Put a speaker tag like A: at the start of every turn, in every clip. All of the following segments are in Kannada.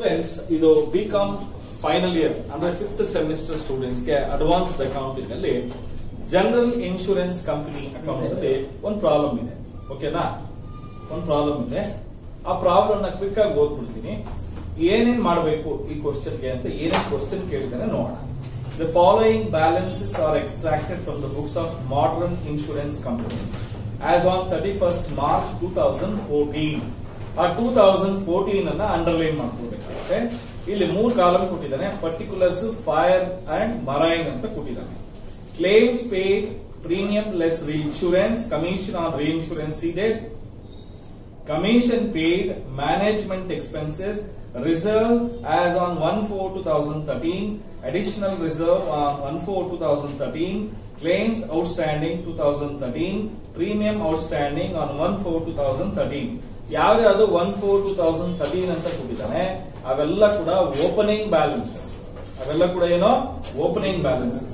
A: ಫ್ರೆಂಡ್ಸ್ ಇದು ಬಿ ಕಾಮ್ ಫೈನಲ್ ಇಯರ್ ಅಂದ್ರೆ ಫಿಫ್ತ್ ಸೆಮಿಸ್ಟರ್ ಸ್ಟೂಡೆಂಟ್ಸ್ ಗೆ ಅಡ್ವಾನ್ಸ್ಡ್ ಅಕೌಂಟಿಂಗ್ ಅಲ್ಲಿ ಜನರಲ್ ಇನ್ಶೂರೆನ್ಸ್ ಕಂಪನಿ ಅಕೌಂಟ್ಸ್ ಅಲ್ಲಿ ಒಂದು ಪ್ರಾಬ್ಲಮ್ ಇದೆ ಓಕೆನಾ ಒಂದು ಪ್ರಾಬ್ಲಮ್ ಇದೆ ಆ ಪ್ರಾಬ್ಲಮ್ ನ ಕ್ವಿಕ್ ಆಗಿ ಓದ್ಬಿಡ್ತೀನಿ ಏನೇನ್ ಮಾಡಬೇಕು ಈ ಕ್ವಶನ್ ಗೆ ಅಂತ ಏನೇನ್ ಕ್ವಶನ್ ಕೇಳಿದಾನೆ ನೋಡೋಣ the following balances are extracted from the books of modern insurance company as on thirty first March two thousand fourteen ಆ ಟೂ ತೌಸಂಡ್ ಫೋರ್ಟೀನ್ ಅನ್ನ ಅಂಡರ್ಲೈನ್ ಮಾಡ್ಕೋಬೇಕಾಗುತ್ತೆ ಇಲ್ಲಿ ಮೂರು ಕಾಲಮ್ ಕೊಟ್ಟಿದ್ದಾನೆ ಪರ್ಟಿಕ್ಯುಲರ್ಸ್ ಫೈರ್ ಅಂಡ್ ಮರೈನ್ ಅಂತ ಕೊಟ್ಟಿದ್ದಾನೆ claims paid premium less insurance commission on insurance ceded commission paid, management expenses, reserve as on 1-4-2013, additional reserve on 1-4-2013, claims outstanding 2013, premium outstanding on 1-4-2013. ಯಾವ್ಯಾವುದು one four two thousand thirteen ಅಂತ ಕೊಟ್ಟಿದ್ದಾನೆ ಅವೆಲ್ಲ ಕೂಡ ಓಪನಿಂಗ್ ಬ್ಯಾಲೆನ್ಸಸ್ ಅವೆಲ್ಲ ಕೂಡ ಏನೋ ಓಪನಿಂಗ್ ಬ್ಯಾಲೆನ್ಸಸ್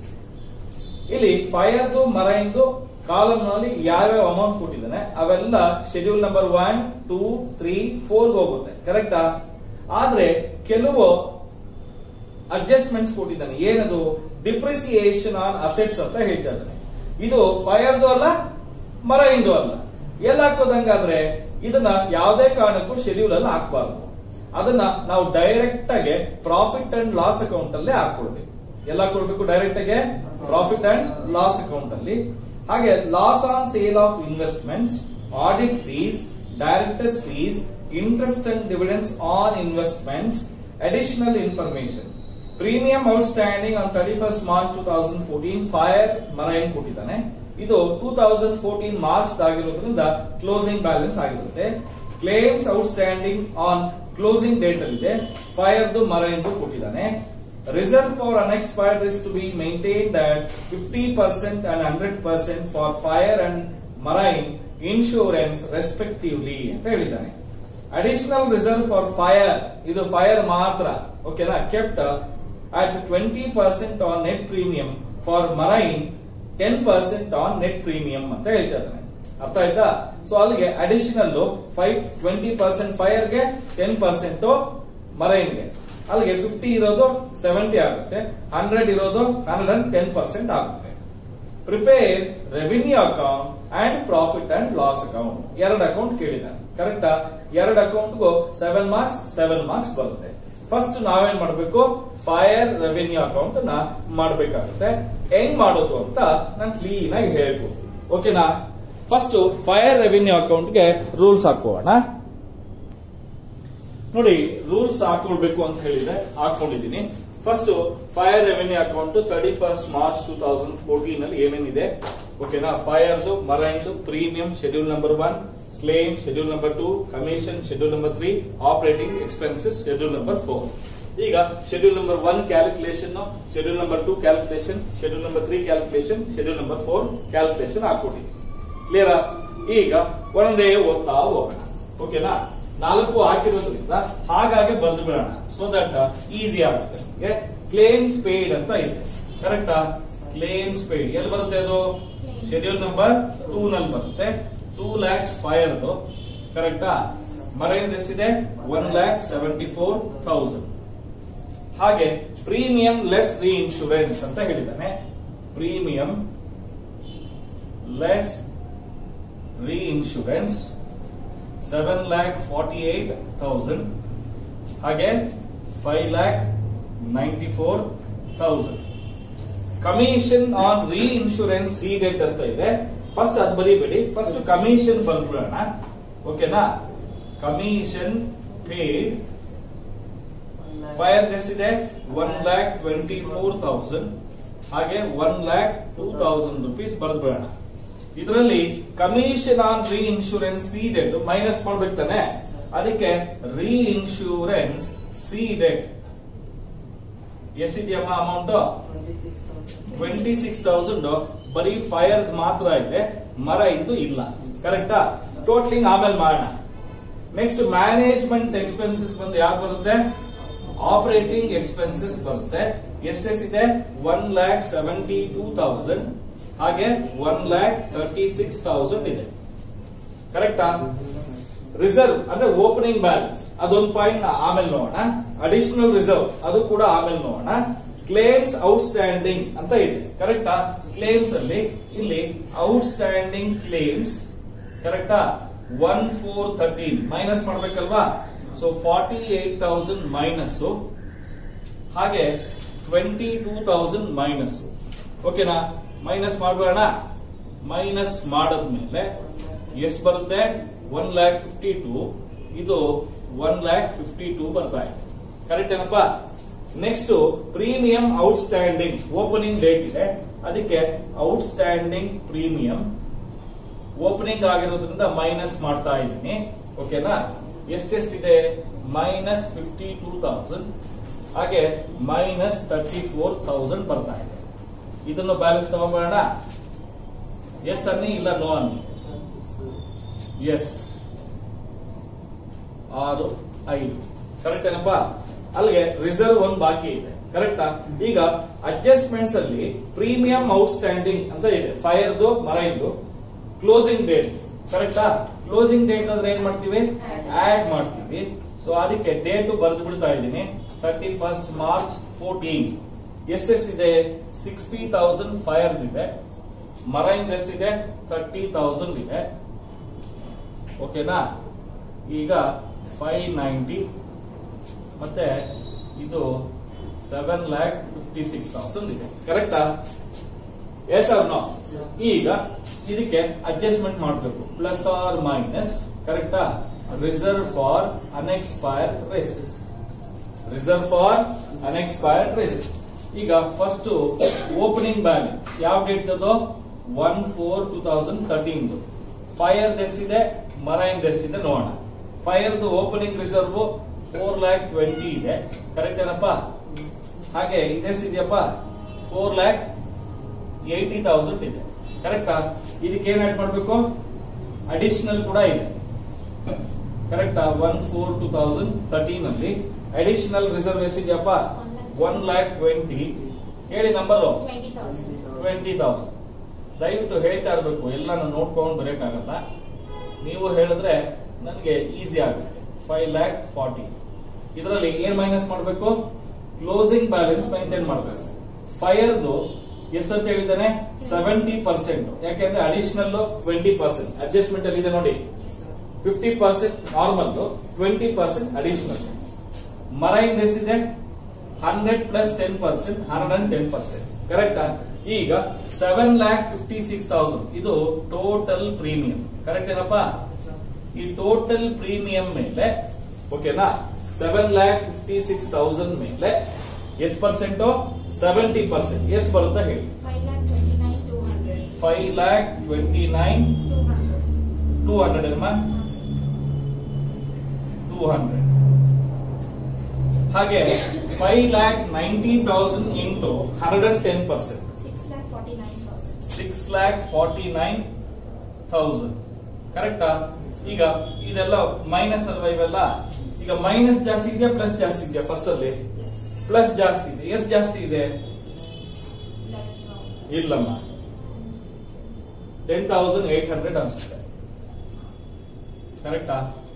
A: ಇಲ್ಲಿ ಫೈರ್ದು ಮರೈನ್ದು ಕಾಲಮ್ ನಲ್ಲಿ ಯಾವ್ಯಾವ ಅಮೌಂಟ್ ಕೊಟ್ಟಿದ್ದಾನೆ ಅವೆಲ್ಲ schedule number one two three four ಹೋಗುತ್ತೆ ಕರೆಕ್ಟಾ ಆದ್ರೆ ಕೆಲವು ಅಡ್ಜಸ್ಟ್ಮೆಂಟ್ಸ್ ಕೊಟ್ಟಿದ್ದಾನೆ ಏನದು ಡಿಪ್ರಿಸಿಯೇಷನ್ ಆನ್ ಅಸೆಟ್ಸ್ ಅಂತ ಹೇಳ್ತಾ ಇದ್ದಾನೆ ಇದು ಫೈರ್ದು ಅಲ್ಲ ಮರೈನ್ದು ಅಲ್ಲ ಎಲ್ಲ ಹಾಕೋದಂಗಾದ್ರೆ ಇದನ್ನ ಯಾವುದೇ ಕಾರಣಕ್ಕೂ ಶೆಡ್ಯೂಲ್ ಅಲ್ಲಿ ಹಾಕಬಾರ್ದು ಅದನ್ನ ನಾವು ಡೈರೆಕ್ಟ್ ಆಗಿ ಪ್ರಾಫಿಟ್ ಅಂಡ್ ಲಾಸ್ ಅಕೌಂಟ್ ಅಲ್ಲೇ ಹಾಕೊಳ್ಬೇಕು ಎಲ್ಲ ಕೊಡ್ಬೇಕು ಡೈರೆಕ್ಟ್ ಆಗಿ ಪ್ರಾಫಿಟ್ ಅಂಡ್ ಲಾಸ್ ಅಕೌಂಟ್ ಅಲ್ಲಿ ಹಾಗೆ loss on sale of investments audit fees directors fees interest and dividends on investments additional information premium outstanding on thirty first March two thousand fourteen fire marine ಕೊಟ್ಟಿದ್ದಾನೆ ಇದು ಟೂ ತೌಸಂಡ್ ಫೋರ್ಟೀನ್ ಮಾರ್ಚ್ ಆಗಿರೋದ್ರಿಂದ ಕ್ಲೋಸಿಂಗ್ ಬ್ಯಾಲೆನ್ಸ್ ಆಗಿರುತ್ತೆ claims outstanding on closing date ಅಲ್ಲಿದೆ ಫೈರ್ದು ಮರೈನ್ದು ಕೊಟ್ಟಿದ್ದಾನೆ Reserve for unexpired is to be maintained at 50% and 100% for fire and marine insurance respectively ಅಂತ ಹೇಳಿದ್ದಾನೆ ಅಡಿಷನಲ್ ರಿಸರ್ವ್ ಫಾರ್ ಫೈರ್ ಇದು ಫೈರ್ ಮಾತ್ರ ಓಕೆನಾ kept at twenty percent on net premium for marine ten percent on net premium ಅಂತ ಹೇಳ್ತಾ ಇದ್ದಾನೆ ಅರ್ಥ ಆಯ್ತಾ ಸೊ ಅಲ್ಲಿಗೆ ಅಡಿಷನಲ್ ಫೈವ್ ಟ್ವೆಂಟಿ ಪರ್ಸೆಂಟ್ ಫೈರ್ಗೆ ಟೆನ್ ಪರ್ಸೆಂಟ್ ಮರೈನ್ಗೆ ಅಲ್ಲಿಗೆ ಫಿಫ್ಟಿ ಇರೋದು ಸೆವೆಂಟಿ ಆಗುತ್ತೆ ಹಂಡ್ರೆಡ್ ಇರೋದು ಹಂಡ್ರೆಡ್ ಅಂಡ್ ಟೆನ್ ಪರ್ಸೆಂಟ್ ಆಗುತ್ತೆ prepare revenue account and profit and loss account ಎರಡು ಅಕೌಂಟ್ ಕೇಳಿದ್ದಾನೆ ಕರೆಕ್ಟಾ ಎರಡು ಅಕೌಂಟ್ಗೂ ಸೆವೆನ್ ಮಾರ್ಕ್ಸ್ ಸೆವೆನ್ ಮಾರ್ಕ್ಸ್ ಬರುತ್ತೆ ಫಸ್ಟ್ ನಾವೇನ್ ಮಾಡಬೇಕು ಫೈರ್ ರೆವಿನ್ಯೂ ಅಕೌಂಟ್ ನ ಮಾಡಬೇಕಾಗುತ್ತೆ ಹೆಂಗ್ ಮಾಡೋದು ಅಂತ ನಾನು ಕ್ಲೀನ್ ಆಗಿ ಹೇಳ್ಬೋದು ಓಕೆನಾ ಫಸ್ಟ್ ಫೈರ್ ರೆವಿನ್ಯೂ ಅಕೌಂಟ್ಗೆ ರೂಲ್ಸ್ ಹಾಕೋಣ ನೋಡಿ ರೂಲ್ಸ್ ಹಾಕೊಳ್ಬೇಕು ಅಂತ ಹೇಳಿದ್ರೆ ಹಾಕೊಂಡಿದ್ದೀನಿ first fire revenue account thirty first March two thousand fourteen ಅಲ್ಲಿ ಏನೇನಿದೆ ಓಕೆನಾ ಫೈರ್ದು ಮರೈನ್ದು premium schedule number one claim schedule number two commission schedule number three operating expenses schedule number four ಈಗ schedule number one calculation schedule number two calculation schedule number three calculation schedule number four calculation ಹಾಕೊಟ್ಟಿದ್ದೀನಿ ಕ್ಲಿಯರ್ ಈಗ ಒಂದೇ ಓದ್ತಾ ಹೋಗೋಣ ಓಕೆನಾ ನಾಲ್ಕು ಹಾಕಿರೋದ್ರಿಂದ ಹಾಗಾಗಿ ಬಂದು ಬಿಡೋಣ ಸೊ ದಟ್ ಈಸಿ ಆಗುತ್ತೆ ಕ್ಲೇಮ್ಸ್ ಪೇಡ್ ಅಂತ ಇದೆ ಕರೆಕ್ಟಾ ಕ್ಲೇಮ್ಸ್ ಪೇಡ್ ಎಲ್ಲಿ ಬರುತ್ತೆ ಅದು ಶೆಡ್ಯೂಲ್ ನಂಬರ್ ಟೂ ನಲ್ಲಿ ಬರುತ್ತೆ ಟೂ ಲ್ಯಾಕ್ಸ್ ಫೈವ್ ಕರೆಕ್ಟಾ ಮರೈನ್ ಎಷ್ಟಿದೆ one lakh seventy four thousand ಹಾಗೆ ಪ್ರೀಮಿಯಂ ಲೆಸ್ ರಿ ಇನ್ಶೂರೆನ್ಸ್ ಅಂತ ಹೇಳಿದ್ದಾನೆ premium less reinsurance seven lakh forty eight thousand ಹಾಗೆ five lakh ninety four thousand commission on reinsurance ceded ಅಂತ ಇದೆ ಫಸ್ಟ್ ಅದ್ ಬರೀಬೇಡಿ ಫಸ್ಟ್ ಕಮಿಷನ್ ಬಂದ್ಬಿಡೋಣ ಓಕೆನಾ ಕಮಿಷನ್ ಪೇಡ್ ಫೈರ್ ಎಷ್ಟಿದೆ one lakh twenty four thousand ಹಾಗೆ one lakh two thousand rupees ಬರೆದ್ಬಿಡೋಣ ಇದರಲ್ಲಿ commission on reinsurance ceded minus ಮಾಡ್ಬೇಕು ತಾನೆ ಅದಕ್ಕೆ ರೀ ಇನ್ಶೂರೆನ್ಸ್ ಸೀಡೆಡ್ ಎಷ್ಟಿದೆಯಮ್ಮ ಅಮೌಂಟ್ ಟ್ವೆಂಟಿ ಸಿಕ್ಸ್ ತೌಸಂಡ್ ಬರೀ ಫೈರ್ ಮಾತ್ರ ಇದೆ ಮರ ಇದು ಇಲ್ಲ ಕರೆಕ್ಟಾ ಟೋಟ್ಲಿಂಗ್ ಆಮೇಲೆ ಮಾಡೋಣ ನೆಕ್ಸ್ಟ್ ಮ್ಯಾನೇಜ್ಮೆಂಟ್ ಎಕ್ಸ್ಪೆನ್ಸಸ್ ಬಂದು ಯಾವ್ದು ಬರುತ್ತೆ ಆಪರೇಟಿಂಗ್ ಎಕ್ಸ್ಪೆನ್ಸಸ್ ಬರುತ್ತೆ ಎಷ್ಟೆಷ್ಟಿದೆ one lakh seventy two thousand ಹಾಗೆ one lakh thirty six thousand ಇದೆ ಕರೆಕ್ಟಾ ರಿಸರ್ವ್ ಅಂದ್ರೆ ಓಪನಿಂಗ್ ಬ್ಯಾಲೆನ್ಸ್ ಅದೊಂದು ಪಾಯಿಂಟ್ ಆಮೇಲೆ ನೋಡೋಣ ಅಡಿಷನಲ್ ರಿಸರ್ವ್ ಅದು ಕೂಡ ಆಮೇಲೆ ನೋಡೋಣ ಕ್ಲೇಮ್ಸ್ ಔಟ್ಸ್ಟ್ಯಾಂಡಿಂಗ್ ಅಂತ ಇದೆ ಕರೆಕ್ಟಾ ಕ್ಲೇಮ್ಸ್ ಅಲ್ಲಿ ಇಲ್ಲಿ ಔಟ್ಸ್ಟ್ಯಾಂಡಿಂಗ್ ಕ್ಲೇಮ್ಸ್ ಕರೆಕ್ಟಾ ಒನ್ ಫೋರ್ ಥರ್ಟೀನ್ ಮೈನಸ್ ಮಾಡ್ಬೇಕಲ್ವಾ so forty eight thousand minus ಹಾಗೆ ಟ್ವೆಂಟಿ ಟೂ ತೌಸಂಡ್ ಮೈನಸ್ ಓಕೆನಾ ಮೈನಸ್ ಮಾಡ್ಬೇಡ ಮೈನಸ್ ಮಾಡದ್ಮೇಲೆ ಎಷ್ಟು ಬರುತ್ತೆ ಒನ್ ಲ್ಯಾಕ್ ಫಿಫ್ಟಿ ಟೂ ಇದು ಒನ್ ಲ್ಯಾಕ್ ಫಿಫ್ಟಿ ಟೂ ಬರ್ತಾ ಇದೆ ಕರೆಕ್ಟ್ ಏನಪ್ಪಾ next premium outstanding opening date ಇದೆ ಅದಕ್ಕೆ ಔಟ್ಸ್ಟ್ಯಾಂಡಿಂಗ್ ಪ್ರೀಮಿಯಂ ಓಪನಿಂಗ್ ಆಗಿರೋದ್ರಿಂದ ಮೈನಸ್ ಮಾಡ್ತಾ ಇದ್ದೀನಿ ಓಕೆನಾ ಎಷ್ಟೆಷ್ಟಿದೆ ಮೈನಸ್ ಫಿಫ್ಟಿ ಟೂ ತೌಸಂಡ್ ಹಾಗೆ ಮೈನಸ್ ತರ್ಟಿ ಫೋರ್ ತೌಸಂಡ್ ಬರ್ತಾ ಇದೆ ಇದನ್ನು ಬ್ಯಾಲೆನ್ಸ್ ತಗೊಂಬೋಣ ಎಸ್ ಅನ್ನಿ ಇಲ್ಲ ನೋ ಅನ್ನಿ ಎಸ್ ಆರು ಐದು ಕರೆಕ್ಟ್ ಏನಪ್ಪಾ ಅಲ್ಲಿಗೆ ರಿಸರ್ವ್ ಒಂದು ಬಾಕಿ ಇದೆ ಕರೆಕ್ಟಾ ಈಗ ಅಡ್ಜಸ್ಟ್ಮೆಂಟ್ಸ್ ಅಲ್ಲಿ ಪ್ರೀಮಿಯಂ ಔಟ್ಸ್ಟ್ಯಾಂಡಿಂಗ್ ಅಂತ ಇದೆ ಫೈರ್ದು ಮರೈದು ಕ್ಲೋಸಿಂಗ್ ಡೇಟ್ ಕರೆಕ್ಟಾ ಕ್ಲೋಸಿಂಗ್ ಡೇಟ್ ಅಂದ್ರೆ ಏನ್ ಮಾಡ್ತೀವಿ ಆಡ್ ಮಾಡ್ತೀವಿ ಸೊ ಅದಕ್ಕೆ ಡೇಟ್ ಬರೆದು ಬಿಡ್ತಾ ಇದ್ದೀನಿ ತರ್ಟಿ ಫಸ್ಟ್ ಮಾರ್ಚ್ ಫೋರ್ಟೀನ್ ಎಷ್ಟೆಷ್ಟಿದೆ ಸಿಕ್ಸ್ಟಿ ತೌಸಂಡ್ ಫೈರ್ ಇದೆ ಮರೈನ್ ಎಷ್ಟಿದೆ ತರ್ಟಿ ತೌಸಂಡ್ ಇದೆ ಓಕೆನಾ ಈಗ ಫೈವ್ ನೈಂಟಿ ಮತ್ತೆ ಇದು seven lakh fifty six thousand ಇದೆ ಕರೆಕ್ಟಾ ಎಸ್ ಆರ್ ನೋ ಈಗ ಇದಕ್ಕೆ ಅಡ್ಜಸ್ಟ್ಮೆಂಟ್ ಮಾಡಬೇಕು ಪ್ಲಸ್ ಆರ್ ಮೈನಸ್ ಕರೆಕ್ಟಾ reserve for unexpired risk reserve for unexpired risk ಈಗ ಫಸ್ಟ್ ಓಪನಿಂಗ್ ಬ್ಯಾಲೆನ್ಸ್ ಯಾವ ಡೇಟ್ ಅದು one four two thousand thirteen fire ಎಷ್ಟಿದೆ ಮರೈನ್ ಎಷ್ಟಿದೆ ನೋಡೋಣ ಫೈರ್ದು opening reserve four lakh twenty ಇದೆ ಕರೆಕ್ಟ್ ಏನಪ್ಪ ಹಾಗೆ ಇದೆಷ್ಟಿದೆಯಪ್ಪ ಫೋರ್ ಲ್ಯಾಕ್ ಏಯ್ಟಿ ತೌಸಂಡ್ ಇದೆ ಕರೆಕ್ಟಾ ಇದಕ್ಕೆ ಏನ್ ಆಡ್ ಮಾಡಬೇಕು ಅಡಿಷನಲ್ ಕೂಡ ಇದೆ ಕರೆಕ್ಟಾ one four two thousand thirteen ಅಲ್ಲಿ ಅಡಿಷನಲ್ ರಿಸರ್ವ್ ಎಷ್ಟಿದೆಯಪ್ಪ ಒನ್ ಲ್ಯಾಕ್ ಟ್ವೆಂಟಿ ಹೇಳಿ number
B: twenty thousand
A: twenty thousand ದಯವಿಟ್ಟು ಹೇಳ್ತಾ ಇರಬೇಕು ಎಲ್ಲಾನು ನೋಡ್ಕೊಂಡು ಬರೆಯಕ್ಕಾಗಲ್ಲ ನೀವು ಹೇಳಿದ್ರೆ ನನಗೆ ಈಸಿ ಆಗುತ್ತೆ ಫೈವ್ ಲ್ಯಾಕ್ ಫಾರ್ಟಿ ಇದರಲ್ಲಿ ಏನ್ ಮೈನಸ್ ಮಾಡಬೇಕು ಕ್ಲೋಸಿಂಗ್ ಬ್ಯಾಲೆನ್ಸ್ ಮೈಂಟೈನ್ ಮಾಡಬೇಕು ಫೈರ್ದು ಎಷ್ಟಂತ ಹೇಳಿದ್ದಾನೆ ಸೆವೆಂಟಿ ಪರ್ಸೆಂಟ್ ಯಾಕೆಂದ್ರೆ ಅಡಿಷನಲ್ ಟ್ವೆಂಟಿ ಪರ್ಸೆಂಟ್ ಅಡ್ಜಸ್ಟ್ಮೆಂಟ್ ಅಲ್ಲಿ ಇದೆ ನೋಡಿ fifty percent normal twenty percent additional marine ಎಷ್ಟಿದೆ hundred plus ten percent hundred and ten percent ಕರೆಕ್ಟಾ ಈಗ seven lakh fifty six thousand ಇದು ಟೋಟಲ್ ಪ್ರೀಮಿಯಂ ಕರೆಕ್ಟ್ ಏನಪ್ಪಾ ಈ ಟೋಟಲ್ ಪ್ರೀಮಿಯಂ ಮೇಲೆ ಓಕೆನಾ seven lakh fifty six thousand ಮೇಲೆ ಎಷ್ಟು ಪರ್ಸೆಂಟ್ ಸೆವೆಂಟಿ ಪರ್ಸೆಂಟ್ ಎಷ್ಟು ಬರುತ್ತಾ ಹೇಳಿ
B: five lakh twenty nine two hundred
A: five lakh twenty nine
B: two hundred
A: two hundred ಅಮ್ಮ ಟೂ ಹಂಡ್ರೆಡ್ ಹಾಗೆ five lakh ninety thousand into hundred and ten percent
B: six lakh forty nine thousand
A: six lakh forty nine thousand ಕರೆಕ್ಟಾ ಈಗ ಇದೆಲ್ಲ ಮೈನಸ್ ಅಲ್ವಾ ಇವೆಲ್ಲ ಈಗ ಮೈನಸ್ ಜಾಸ್ತಿ ಇದೆಯಾ ಪ್ಲಸ್ ಜಾಸ್ತಿ ಇದೆಯಾ ಫಸ್ಟ್ ಅಲ್ಲಿ ಪ್ಲಸ್ ಜಾಸ್ತಿ ಇದೆ ಎಷ್ಟು ಜಾಸ್ತಿ ಇದೆ ಇಲ್ಲಮ್ಮ ಟೆನ್ ತೌಸಂಡ್ ಏಟ್ ಹಂಡ್ರೆಡ್ ಅನ್ಸುತ್ತೆ ಕರೆಕ್ಟಾ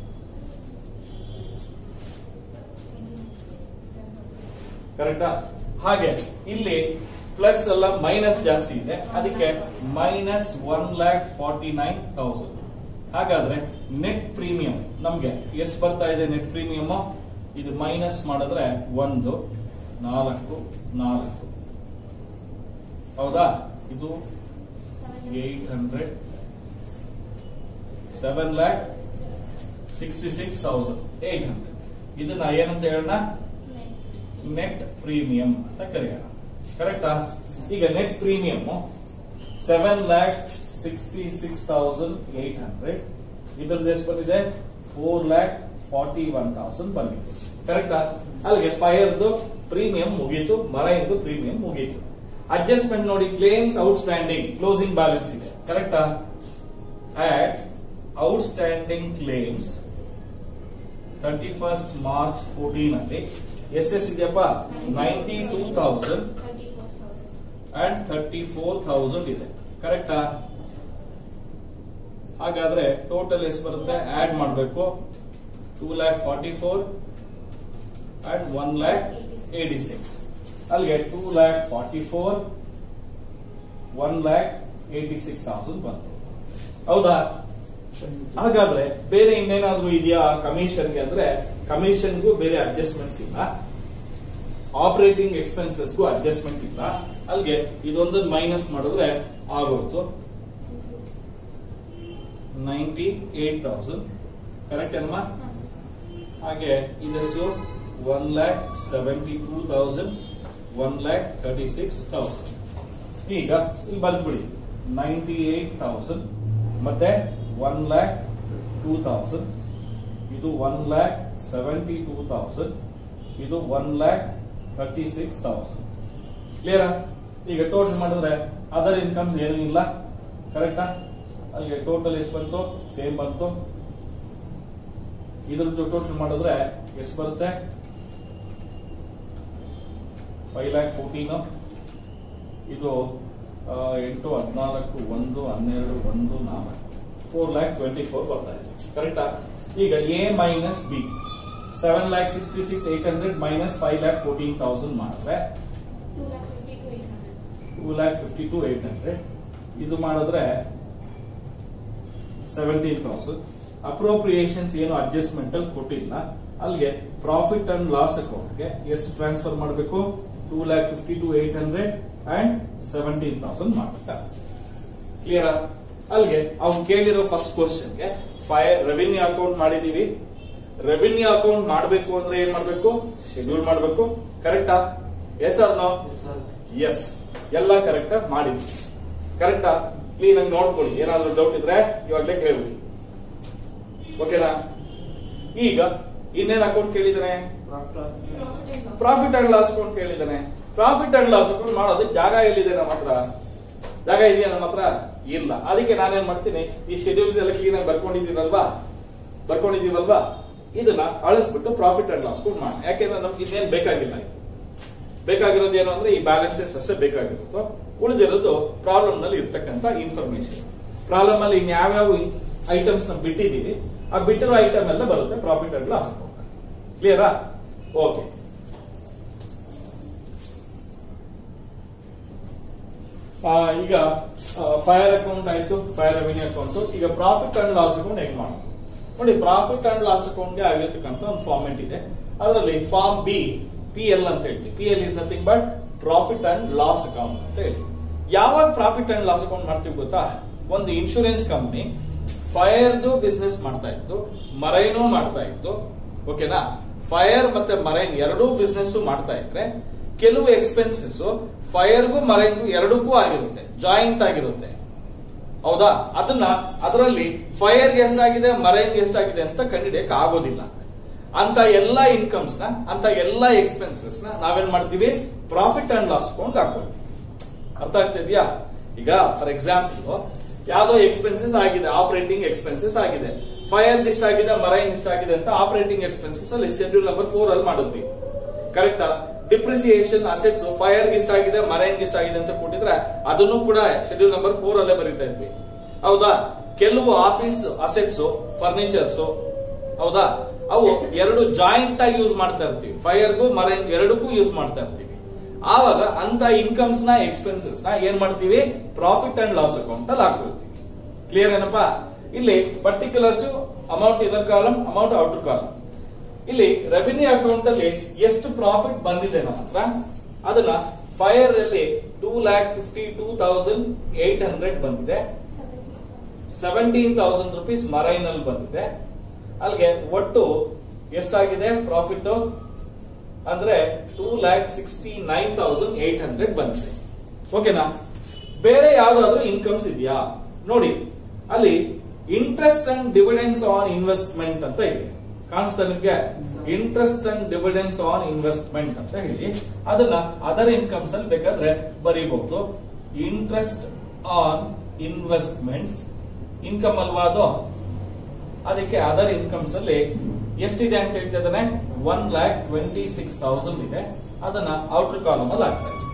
A: ಕರೆಕ್ಟಾ ಹಾಗೆ ಇಲ್ಲಿ ಪ್ಲಸ್ ಅಲ್ಲ ಮೈನಸ್ ಜಾಸ್ತಿ ಇದೆ ಅದಕ್ಕೆ minus one lakh forty nine thousand ಹಾಗಾದ್ರೆ ನೆಟ್ ಪ್ರೀಮಿಯಂ ನಮ್ಗೆ ಎಷ್ಟು ಬರ್ತಾ ಇದೆ ನೆಟ್ ಪ್ರೀಮಿಯಂ ಇದು ಮೈನಸ್ ಮಾಡಿದ್ರೆ ಒಂದು ನಾಲ್ಕು ನಾಲ್ಕು ಹೌದಾ ಇದು eight hundred seven lakh sixty six thousand eight hundred ಇದನ್ನ ಏನಂತ ಹೇಳೋಣ ನೆಟ್ ಪ್ರೀಮಿಯಂ ಅಂತ ಕರೆಯೋಣ ಕರೆಕ್ಟಾ ಈಗ net premium seven lakh sixty six thousand eight hundred ಇದ್ರದ್ದು ಎಷ್ಟು ಬಂದಿದೆ four lakh forty one thousand ಬಂದಿದೆ ಕರೆಕ್ಟಾ ಅಲ್ಲಿಗೆ ಫೈರ್ದು ಪ್ರೀಮಿಯಂ ಮುಗೀತು ಮರೈನ್ದು ಪ್ರೀಮಿಯಂ ಮುಗೀತು ಅಡ್ಜಸ್ಟ್ಮೆಂಟ್ ನೋಡಿ ಕ್ಲೇಮ್ಸ್ ಔಟ್ಸ್ಟ್ಯಾಂಡಿಂಗ್ ಕ್ಲೋಸಿಂಗ್ ಬ್ಯಾಲೆನ್ಸ್ ಇದೆ ಕರೆಕ್ಟಾ at outstanding claims thirty first March fourteen ಅಲ್ಲಿ ಎಷ್ಟೆಷ್ಟಿದೆಯಪ್ಪ ninety two thousand
B: thirty four thousand
A: and thirty four thousand ಇದೆ ಕರೆಕ್ಟಾ ಹಾಗಾದ್ರೆ ಟೋಟಲ್ ಎಷ್ಟು ಬರುತ್ತೆ ಆಡ್ ಮಾಡಬೇಕು two lakh forty four and one lakh eighty six ಅಲ್ಲಿಗೆ two lakh forty four one lakh eighty six thousand ಬಂತು ಹೌದಾ ಹಾಗಾದ್ರೆ ಬೇರೆ ಇನ್ನೇನಾದ್ರೂ ಇದೆಯಾ ಕಮಿಷನ್ಗೆ ಅಂದ್ರೆ ಕಮಿಷನ್ಗೂ ಬೇರೆ ಅಡ್ಜಸ್ಟ್ಮೆಂಟ್ಸ್ ಇಲ್ಲ ಆಪರೇಟಿಂಗ್ ಎಕ್ಸ್ಪೆನ್ಸಸ್ಗೂ ಅಡ್ಜಸ್ಟ್ಮೆಂಟ್ ಇಲ್ಲ ಅಲ್ಲಿಗೆ ಇದೊಂದನ್ನು ಮೈನಸ್ ಮಾಡಿದ್ರೆ ಆಗೋಯ್ತು ನೈಂಟಿ ಏಟ್ ತೌಸಂಡ್ ಕರೆಕ್ಟ್ ಅಲ್ವಾ ಹಾಗೆ ಇದೆಷ್ಟು one lakh seventy two thousand one lakh thirty six thousand ಈಗ ಇಲ್ಲಿ ಬಂದ್ಬಿಡಿ ನೈಂಟಿ ಏಟ್ ತೌಸಂಡ್ ಮತ್ತೆ ಒನ್ ಲ್ಯಾಕ್ ಟೂ ತೌಸಂಡ್ ಇದು one lakh seventy two thousand ಇದು one lakh thirty six thousand ಕ್ಲಿಯರಾ ಈಗ ಟೋಟಲ್ ಮಾಡಿದ್ರೆ ಅದರ್ ಇನ್ಕಮ್ಸ್ ಏನೂ ಇಲ್ಲ ಕರೆಕ್ಟಾ ಅಲ್ಲಿಗೆ ಟೋಟಲ್ ಎಷ್ಟು ಬಂತು ಸೇಮ್ ಬಂತು ಇದ್ರದ್ದು ಟೋಟಲ್ ಮಾಡಿದ್ರೆ ಎಷ್ಟು ಬರುತ್ತೆ ಫೈವ್ ಲ್ಯಾಕ್ ಫೋರ್ಟೀನ್ ಇದು ಆ, ಎಂಟು ಹದಿನಾಲ್ಕು ಒಂದು ಹನ್ನೆರಡು ಒಂದು ನಾಲ್ಕು ಫೋರ್ ಲ್ಯಾಕ್ ಟ್ವೆಂಟಿ ಫೋರ್ ಬರ್ತಾ ಇದೆ ಕರೆಕ್ಟಾ ಈಗ A minus B seven lakh sixty six eight hundred minus five lakh fourteen thousand ಮಾಡಿದ್ರೆ
B: two lakh fifty two eight hundred
A: two lakh fifty two eight hundred ಇದು ಮಾಡಿದ್ರೆ ಸೆವೆಂಟೀನ್ ತೌಸಂಡ್ ಅಪ್ರೋಪ್ರಿಯೇಷನ್ಸ್ ಏನು ಅಡ್ಜಸ್ಟ್ಮೆಂಟ್ ಅಲ್ಲಿ ಕೊಟ್ಟಿಲ್ಲ ಅಲ್ಲಿಗೆ ಪ್ರಾಫಿಟ್ ಅಂಡ್ ಲಾಸ್ ಅಕೌಂಟ್ಗೆ ಎಷ್ಟು ಟ್ರಾನ್ಸ್ಫರ್ ಮಾಡಬೇಕು two lakh fifty two eight hundred and seventeen thousand ಮಾಡಬೇಕಾಗುತ್ತೆ ಕ್ಲಿಯರ್ ಅಲ್ಲಿಗೆ ಅವ್ನು ಕೇಳಿರೋ ಫಸ್ಟ್ ಕ್ವಶನ್ಗೆ ಫೈವ್ ರೆವಿನ್ಯೂ ಅಕೌಂಟ್ ಮಾಡಿದೀವಿ ರೆವಿನ್ಯೂ ಅಕೌಂಟ್ ಮಾಡಬೇಕು ಅಂದ್ರೆ ಏನ್ ಮಾಡ್ಬೇಕು ಶೆಡ್ಯೂಲ್ ಮಾಡಬೇಕು ಕರೆಕ್ಟಾ ಎಸ್ ಆರ್ ನೋ ಎಸ್ ಎಲ್ಲ ಕರೆಕ್ಟ್ ಮಾಡಿದ್ವಿ ಕರೆಕ್ಟಾ ಕ್ಲೀನ್ ಆಗಿ ನೋಡ್ಕೊಳ್ಳಿ ಏನಾದ್ರೂ ಡೌಟ್ ಇದ್ರೆ ಇವಾಗಲೇ ಕೇಳ್ಬಿಡಿ ಓಕೆನಾ ಈಗ ಇನ್ನೇನ್ ಅಕೌಂಟ್ ಕೇಳಿದಾನೆ ಪ್ರಾಫಿಟ್ ಅಂಡ್ ಲಾಸ್ ಅಕೌಂಟ್ ಕೇಳಿದಾನೆ ಪ್ರಾಫಿಟ್ ಅಂಡ್ ಲಾಸ್ ಅಕೌಂಟ್ ಮಾಡೋದಕ್ಕೆ ಜಾಗ ಎಲ್ಲಿದೆ ನಮ್ಮ ಹತ್ರ ಜಾಗ ಇದೆಯಾ ನಮ್ಮ ಹತ್ರ ಇಲ್ಲ ಅದಕ್ಕೆ ನಾನೇನ್ ಮಾಡ್ತೀನಿ ಈ ಶೆಡ್ಯೂಲ್ಸ್ ಎಲ್ಲ ಕ್ಲೀನ್ ಆಗಿ ಬರ್ಕೊಂಡಿದ್ದೀನಲ್ವಾ ಬರ್ಕೊಂಡಿದೀವಲ್ವಾ ಇದನ್ನ ಅಳಿಸ್ಬಿಟ್ಟು ಪ್ರಾಫಿಟ್ ಅಂಡ್ ಲಾಸ್ ಅಕೌಂಟ್ ಮಾಡಿ ಯಾಕೆಂದ್ರೆ ನಮ್ಗೆ ಇನ್ನೇನ್ ಬೇಕಾಗಿಲ್ಲ ಇದು ಬೇಕಾಗಿರೋದು ಏನು ಅಂದ್ರೆ ಈ ಬ್ಯಾಲೆನ್ಸಸ್ ಅಷ್ಟೇ ಬೇಕಾಗಿರುತ್ತೋ ಉಳಿದಿರೋದು ಪ್ರಾಬ್ಲಮ್ ನಲ್ಲಿ ಇರ್ತಕ್ಕಂತ ಇನ್ಫಾರ್ಮೇಶನ್ ಪ್ರಾಬ್ಲಮ್ ಅಲ್ಲಿ ಇನ್ಯಾವ್ಯಾವ ಐಟಮ್ಸ್ ನ ಬಿಟ್ಟಿದೀವಿ ಆ ಬಿಟ್ಟಿರೋ ಐಟಮ್ ಎಲ್ಲ ಬರುತ್ತೆ ಪ್ರಾಫಿಟ್ ಅಂಡ್ ಲಾಸ್ ಅಕೌಂಟ್ ಕ್ಲಿಯರಾ ಓಕೆ ಈಗ ಫೈರ್ ಅಕೌಂಟ್ ಆಯ್ತು ಫೈರ್ ರೆವಿನ್ಯೂ ಅಕೌಂಟ್ ಈಗ ಪ್ರಾಫಿಟ್ ಅಂಡ್ ಲಾಸ್ ಅಕೌಂಟ್ ಹೆಂಗ್ ಮಾಡೋದು ನೋಡಿ ಪ್ರಾಫಿಟ್ ಅಂಡ್ ಲಾಸ್ ಅಕೌಂಟ್ಗೆ ಆಗಿರ್ತಕ್ಕಂಥ ಒಂದು ಫಾರ್ಮೆಟ್ ಇದೆ ಅದರಲ್ಲಿ ಫಾರ್ಮ್ ಬಿ ಪಿ ಎಲ್ ಅಂತ ಹೇಳ್ತೀವಿ P L is nothing but profit and loss account ಅಂತ ಹೇಳಿ ಯಾವಾಗ ಪ್ರಾಫಿಟ್ ಅಂಡ್ ಲಾಸ್ ಅಕೌಂಟ್ ಮಾಡ್ತೀವಿ ಗೊತ್ತಾ ಒಂದು ಇನ್ಶೂರೆನ್ಸ್ ಕಂಪನಿ ಫೈರ್ದು ಬಿಸ್ನೆಸ್ ಮಾಡ್ತಾ ಇತ್ತು ಮರೈನು ಮಾಡ್ತಾ ಇತ್ತು ಓಕೆನಾ ಫೈರ್ ಮತ್ತೆ ಮರೈನ್ ಎರಡೂ ಬಿಸ್ನೆಸ್ ಮಾಡ್ತಾ ಇದ್ರೆ ಕೆಲವು ಎಕ್ಸ್ಪೆನ್ಸಸ್ ಫೈರ್ಗೂ ಮರೈನ್ಗೂ ಎರಡಕ್ಕೂ ಆಗಿರುತ್ತೆ ಜಾಯಿಂಟ್ ಆಗಿರುತ್ತೆ ಹೌದಾ ಅದನ್ನ ಅದರಲ್ಲಿ ಫೈರ್ಗೆ ಎಷ್ಟಾಗಿದೆ ಮರೈನ್ಗೆ ಎಷ್ಟಾಗಿದೆ ಅಂತ ಕಂಡಿಡಿಯಕ್ ಆಗೋದಿಲ್ಲ ಅಂತ ಎಲ್ಲಾ ಇನ್ಕಮ್ಸ್ ನ ಅಂತ ಎಲ್ಲಾ ಎಕ್ಸ್ಪೆನ್ಸಸ್ ನ ನಾವೇನ್ ಮಾಡ್ತೀವಿ ಪ್ರಾಫಿಟ್ ಅಂಡ್ ಲಾಸ್ ಅಕೌಂಟ್ ಹಾಕೊಳ್ತೀವಿ ಅರ್ಥ ಆಗ್ತಿದ್ಯಾ ಈಗ ಫಾರ್ ಎಕ್ಸಾಂಪಲ್ ಯಾವ್ದೋ ಎಕ್ಸ್ಪೆನ್ಸಸ್ ಆಗಿದೆ ಆಪರೇಟಿಂಗ್ ಎಕ್ಸ್ಪೆನ್ಸಸ್ ಆಗಿದೆ ಫೈರ್ ಇಷ್ಟ ಆಗಿದೆ ಮರೈನ್ ಇಷ್ಟ ಆಗಿದೆ ಅಂತ ಆಪರೇಟಿಂಗ್ ಎಕ್ಸ್ಪೆನ್ಸಸ್ ಅಲ್ಲಿ ಶೆಡ್ಯೂಲ್ ನಂಬರ್ ಫೋರ್ ಅಲ್ಲಿ ಮಾಡಿದ್ವಿ ಕರೆಕ್ಟಾ ಡಿಪ್ರಿಸಿಯೇಷನ್ ಅಸೆಟ್ಸ್ ಫೈರ್ ಇಷ್ಟ ಆಗಿದೆ ಮರೈನ್ ಇಷ್ಟ ಆಗಿದೆ ಅಂತ ಕೊಟ್ಟಿದ್ರೆ ಅದನ್ನು ಕೂಡ ಶೆಡ್ಯೂಲ್ ನಂಬರ್ ಫೋರ್ ಅಲ್ಲೇ ಬರೀತಾ ಇದ್ವಿ ಹೌದಾ ಕೆಲವು ಆಫೀಸ್ ಅಸೆಟ್ಸ್ ಫರ್ನಿಚರ್ಸ್ ಹೌದಾ ಅವು ಎರಡು ಜಾಯಿಂಟ್ ಆಗಿ ಯೂಸ್ ಮಾಡ್ತಾ ಇರ್ತೀವಿ ಫೈರ್ಗೂ ಮರೈನ್ ಎರಡಕ್ಕೂ ಯೂಸ್ ಮಾಡ್ತಾ ಇರ್ತೀವಿ ಆವಾಗ ಅಂತ ಇನ್ಕಮ್ಸ್ ನ ಎಕ್ಸ್ಪೆನ್ಸಸ್ ನ ಏನ್ ಮಾಡ್ತೀವಿ ಪ್ರಾಫಿಟ್ ಅಂಡ್ ಲಾಸ್ ಅಕೌಂಟ್ ಅಲ್ಲಿ ಹಾಕೊಳ್ತೀವಿ ಕ್ಲಿಯರ್ ಏನಪ್ಪಾ ಇಲ್ಲಿ ಪರ್ಟಿಕ್ಯುಲರ್ಸ್ ಅಮೌಂಟ್ ಇದರ್ ಕಾಲಮ್ ಅಮೌಂಟ್ ಔಟರ್ ಕಾಲಮ್ ಇಲ್ಲಿ ರೆವಿನ್ಯೂ ಅಕೌಂಟ್ ಅಲ್ಲಿ ಎಷ್ಟು ಪ್ರಾಫಿಟ್ ಬಂದಿದೆ ನಮ್ಮ ಹತ್ರ ಅದನ್ನ ಫೈರ್ ಅಲ್ಲಿ two lakh fifty two thousand eight hundred ಬಂದಿದೆ ಸೆವೆಂಟೀನ್ ತೌಸಂಡ್ ರುಪೀಸ್ ಮರೈನ್ ಅಲ್ಲಿ ಬಂದಿದೆ ಅಲ್ಲಿಗೆ ಒಟ್ಟು ಎಷ್ಟಾಗಿದೆ ಪ್ರಾಫಿಟ್ ಅಂದ್ರೆ two lakh sixty nine thousand eight hundred ಬಂದಿದೆ ಓಕೆನಾ ಬೇರೆ ಯಾವ್ದಾದ್ರು ಇನ್ಕಮ್ಸ್ ಇದೆಯಾ ನೋಡಿ ಅಲ್ಲಿ interest and dividends on investment ಅಂತ ಇದೆ ಕಾಣಿಸ್ತಾ ನಿಮ್ಗೆ interest and dividends on investment ಅಂತ ಹೇಳಿ ಅದನ್ನ ಅದರ್ ಇನ್ಕಮ್ಸ್ ಅಲ್ಲಿ ಬೇಕಾದ್ರೆ ಬರೀಬಹುದು ಇಂಟ್ರೆಸ್ಟ್ ಆನ್ ಇನ್ವೆಸ್ಟ್ಮೆಂಟ್ಸ್ ಇನ್ಕಮ್ ಅಲ್ವಾ ಅದು ಅದಕ್ಕೆ ಅದರ್ ಇನ್ಕಮ್ಸ್ ಅಲ್ಲಿ ಎಷ್ಟಿದೆ ಅಂತ ಹೇಳ್ತಾ ಇದ್ದಾನೆ one lakh twenty six thousand ಇದೆ ಅದನ್ನ ಔಟರ್ ಕಾಲಮ್ ಅಲ್ಲಿ ಹಾಕ್ತಾ ಇದೆ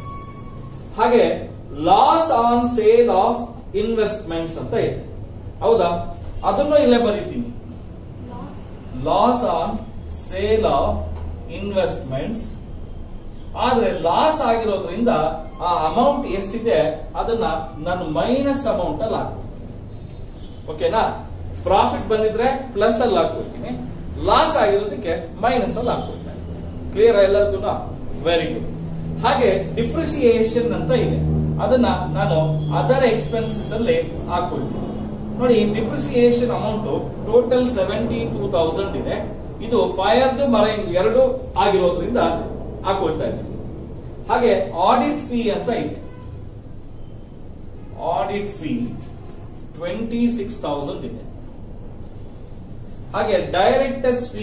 A: ಹಾಗೆ loss on sale of investments ಅಂತ ಇದೆ ಹೌದಾ ಅದನ್ನು ಇಲ್ಲೇ ಬರೀತೀನಿ
C: Loss.
A: Loss on sale of investments ಆದ್ರೆ ಲಾಸ್ ಆಗಿರೋದ್ರಿಂದ ಆ ಅಮೌಂಟ್ ಎಷ್ಟಿದೆ ಅದನ್ನ ನಾನು ಮೈನಸ್ ಅಮೌಂಟ್ ಅಲ್ಲಿ ಹಾಕ್ತೀನಿ ಓಕೆನಾ ಪ್ರಾಫಿಟ್ ಬಂದಿದ್ರೆ ಪ್ಲಸ್ ಅಲ್ಲಿ ಹಾಕ್ಕೊಳ್ತೀನಿ ಲಾಸ್ ಆಗಿರೋದಕ್ಕೆ ಮೈನಸ್ ಅಲ್ಲಿ ಹಾಕ್ಕೊಳ್ತೀನಿ ಕ್ಲಿಯರ್ ಎಲ್ಲರಿಗೂ ವೆರಿ ಗುಡ್ ಹಾಗೆ ಡಿಪ್ರಿಸಿಯೇಷನ್ ಅಂತ ಇದೆ ಅದನ್ನ ನಾನು ಅದರ್ ಎಕ್ಸ್ಪೆನ್ಸಸ್ ಅಲ್ಲಿ ಹಾಕೊಳ್ತೀನಿ ನೋಡಿ depreciation amount total seventy two thousand ಇದೆ ಇದು ಫೈರ್ದು ಮರೈನ್ ಎರಡು ಆಗಿರೋದ್ರಿಂದ ಹಾಕೊಳ್ತಾ ಇದ್ದೀನಿ ಹಾಗೆ ಆಡಿಟ್ ಫೀ ಅಂತ ಇದೆ audit fee twenty six thousand ಇದೆ ಹಾಗೆ ಡೈರೆಕ್ಟರ್ಸ್ ಫೀ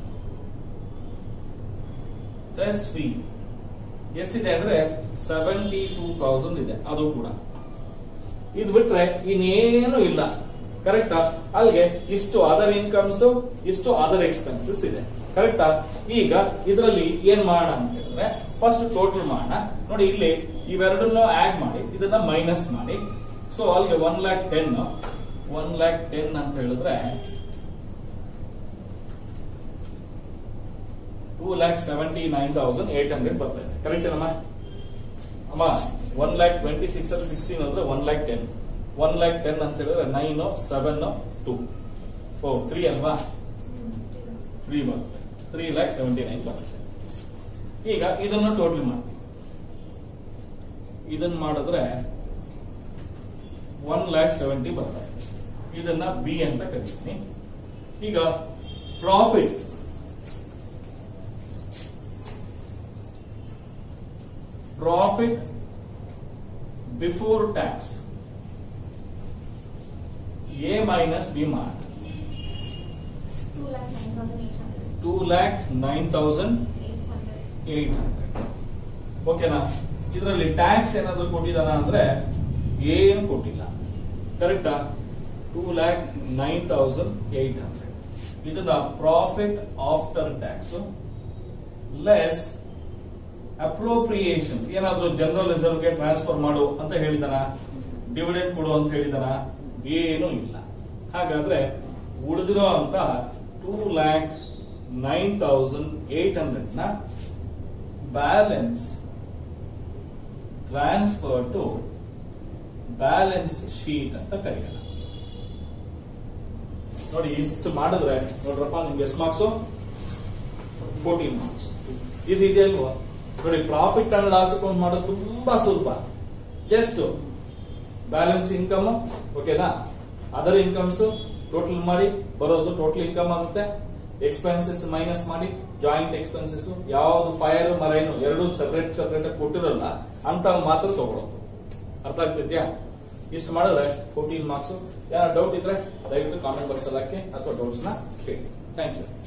A: ಟೆಸ್ ಫೀ ಎಷ್ಟಿದೆ ಅಂದ್ರೆ ಸೆವೆಂಟಿ ಟೂ ತೌಸಂಡ್ ಇದೆ ಅದು ಕೂಡ ಇದು ಬಿಟ್ರೆ ಇನ್ನೇನು ಇಲ್ಲ ಕರೆಕ್ಟಾ ಅಲ್ಲಿಗೆ ಇಷ್ಟು ಅದರ್ ಇನ್ಕಮ್ಸ್ ಇಷ್ಟು ಅದರ್ ಎಕ್ಸ್ಪೆನ್ಸಸ್ ಇದೆ ಕರೆಕ್ಟಾ ಈಗ ಇದರಲ್ಲಿ ಏನ್ ಮಾಡೋಣ ಅಂತ ಹೇಳಿದ್ರೆ ಫಸ್ಟ್ ಟೋಟಲ್ ಮಾಡೋಣ ನೋಡಿ ಇಲ್ಲಿ ಇವೆರಡನ್ನು ಆಡ್ ಮಾಡಿ ಇದನ್ನ ಮೈನಸ್ ಮಾಡಿ ಸೊ ಅಲ್ಲಿಗೆ one lakh ten one lakh ten ಅಂತ ಹೇಳಿದ್ರೆ two lakh seventy nine thousand eight hundred ಬರ್ತಾ ಇದೆ ಕರೆಕ್ಟ್ ಏನಮ್ಮ ಅಮ್ಮ ಒನ್ ಲ್ಯಾಕ್ ಟ್ವೆಂಟಿ ಸಿಕ್ಸ್ ಅಲ್ಲಿ ಸಿಕ್ಸ್ಟೀನ್ ಅಂದ್ರೆ one lakh ten one lakh ten ಅಂತ ಹೇಳಿದ್ರೆ nine seven two four three ಅಲ್ವಾ ತ್ರೀ ಬರುತ್ತೆ ತ್ರೀ ಲ್ಯಾಕ್ ಸೆವೆಂಟಿ ನೈನ್ ಬರುತ್ತೆ ಈಗ ಇದನ್ನು ಟೋಟಲ್ ಮಾಡಿ ಇದನ್ನ ಮಾಡಿದ್ರೆ ಒನ್ ಲ್ಯಾಕ್ ಸೆವೆಂಟಿ ಬರ್ತಾ ಇದೆ ಇದನ್ನ ಬಿ ಅಂತ ಕರಿತೀನಿ ಈಗ profit profit before tax A minus B ಮಾಡಿ
C: Two lakh nine thousand eight hundred.
A: Two lakh nine thousand
C: Eight hundred.
A: Eight hundred ಓಕೆನಾ ಇದರಲ್ಲಿ ಟ್ಯಾಕ್ಸ್ ಏನಾದ್ರು ಕೊಟ್ಟಿದಾನ ಅಂದ್ರೆ ಏನು ಕೊಟ್ಟಿಲ್ಲ ಕರೆಕ್ಟಾ two lakh nine thousand eight hundred ಇದನ್ನ profit after tax less appropriation ಏನಾದ್ರೂ ಜನರಲ್ ರಿಸರ್ವ್ಗೆ ಟ್ರಾನ್ಸ್ಫರ್ ಮಾಡು ಅಂತ ಹೇಳಿದಾನ ಡಿವಿಡೆಂಡ್ ಕೊಡು ಅಂತ ಹೇಳಿದಾನ ಏನೂ ಇಲ್ಲ ಹಾಗಾದ್ರೆ ಉಳಿದಿರೋ ಅಂತ two lakh nine thousand eight hundred ನ balance transfer to balance sheet ಅಂತ ಕರೆಯೋಣ ನೋಡಿ ಇಷ್ಟು ಮಾಡಿದ್ರೆ ನೋಡ್ರಪ್ಪ ನಿಮ್ಗೆ ಎಷ್ಟು ಮಾರ್ಕ್ಸು ಫೋರ್ಟೀನ್ ಮಾರ್ಕ್ಸ್ ಈಸಿ ಇದೆ ಅಲ್ವಾ ನೋಡಿ ಪ್ರಾಫಿಟ್ ಅಂಡ್ ಲಾಸ್ ಅಕೌಂಟ್ ಮಾಡೋದು ತುಂಬಾ ಸುಲಭ ಜಸ್ಟ್ ಬ್ಯಾಲೆನ್ಸ್ ಇನ್ಕಮ್ ಓಕೆನಾ ಅದರ್ ಇನ್ಕಮ್ಸ್ ಟೋಟಲ್ ಮಾಡಿ ಬರೋದು ಟೋಟಲ್ ಇನ್ಕಮ್ ಆಗುತ್ತೆ ಎಕ್ಸ್ಪೆನ್ಸಸ್ ಮೈನಸ್ ಮಾಡಿ ಜಾಯಿಂಟ್ ಎಕ್ಸ್ಪೆನ್ಸಸ್ ಯಾವ್ದು ಫೈರ್ ಮರೈನು ಎರಡು ಸೆಪರೇಟ್ ಸೆಪರೇಟ್ ಕೊಟ್ಟಿರಲ್ಲ ಅಂತ ಮಾತ್ರ ತಗೊಳ್ಳೋದು ಅರ್ಥ ಆಗ್ತಿದ್ಯಾ ಇಷ್ಟು ಮಾಡಿದ್ರೆ ಫೋರ್ಟೀನ್ ಮಾರ್ಕ್ಸ್ ಯಾರು ಡೌಟ್ ಇದ್ರೆ ದಯವಿಟ್ಟು ಕಾಮೆಂಟ್ ಬಾಕ್ಸ್ ಅಲ್ಲಿ ಹಾಕಿ ಅಥವಾ ಡೌಟ್ಸ್ ನ ಕೇಳಿ ಥ್ಯಾಂಕ್ ಯು